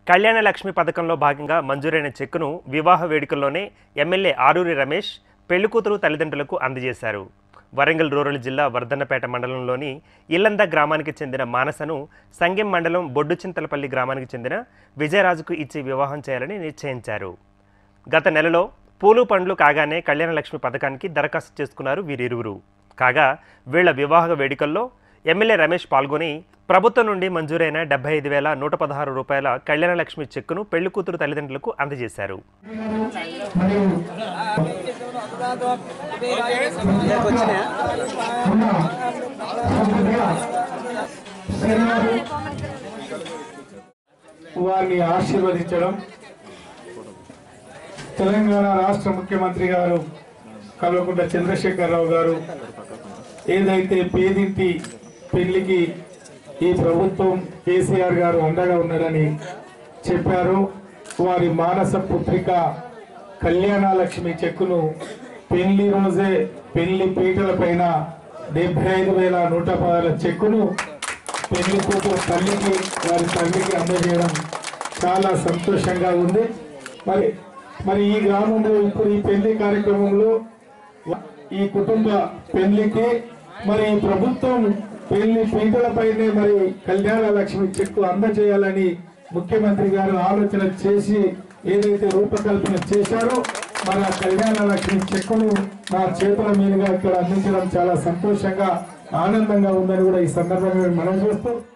కళ్యాణ లక్ష్మి పథకంలో భాగంగా మంజూరైన చెక్కును వివాహ వేడుకల్లోనే ఎమ్మెల్యే ఆరూరి రమేష్ పెళ్లికూతురు తల్లిదండ్రులకు అందజేశారు వరంగల్ రూరల్ జిల్లా వర్ధన్నపేట మండలంలోని ఇల్లంద గ్రామానికి చెందిన మానసను సంగెం మండలం బొడ్డుచింతలపల్లి గ్రామానికి చెందిన విజయరాజుకు ఇచ్చి వివాహం చేయాలని నిశ్చయించారు గత నెలలో పూలు పండ్లు కాగానే కళ్యాణ లక్ష్మి పథకానికి దరఖాస్తు చేసుకున్నారు వీరిరువురు కాగా వీళ్ల వివాహ వేడుకల్లో ఎమ్మెల్యే రమేష్ పాల్గొని ప్రభుత్వం నుండి మంజూరైన డెబ్బై ఐదు వేల నూట పదహారు రూపాయల కళ్యాణ లక్ష్మి చెక్కును పెళ్లి కూతురు తల్లిదండ్రులకు అందజేశారు వారిని ఆశీర్వదించడం తెలంగాణ రాష్ట్ర ముఖ్యమంత్రి గారు కల్వకుంట్ల చంద్రశేఖరరావు గారు ఏదైతే పేదింటి పెళ్లికి ఈ ప్రభుత్వం కేసీఆర్ గారు అండగా ఉన్నారని చెప్పారు వారి మానస పుత్రిక కళ్యాణ లక్ష్మి చెక్కును పెళ్లి రోజే పెళ్లి పీటల పైన డెబ్బై ఐదు వేల నూట పదాల చెక్కును పెళ్లి కూతురు తల్లికి వారి తల్లికి అందజేయడం చాలా సంతోషంగా ఉంది మరి మరి ఈ గ్రామంలో ఇప్పుడు ఈ పెళ్లి కార్యక్రమంలో ఈ కుటుంబ పెళ్లికి మరి ఈ ప్రభుత్వం పెళ్లి పీటలపైనే మరి కళ్యాణ లక్ష్మి చెక్కు అందజేయాలని ముఖ్యమంత్రి గారు ఆలోచన చేసి ఏదైతే రూపకల్పన చేశారో మరి ఆ కళ్యాణ లక్ష్మి చెక్కును నా చేతుల మీదుగా ఇక్కడ అందించడం చాలా సంతోషంగా ఆనందంగా ఉందని కూడా ఈ సందర్భంగా మనం చూస్తూ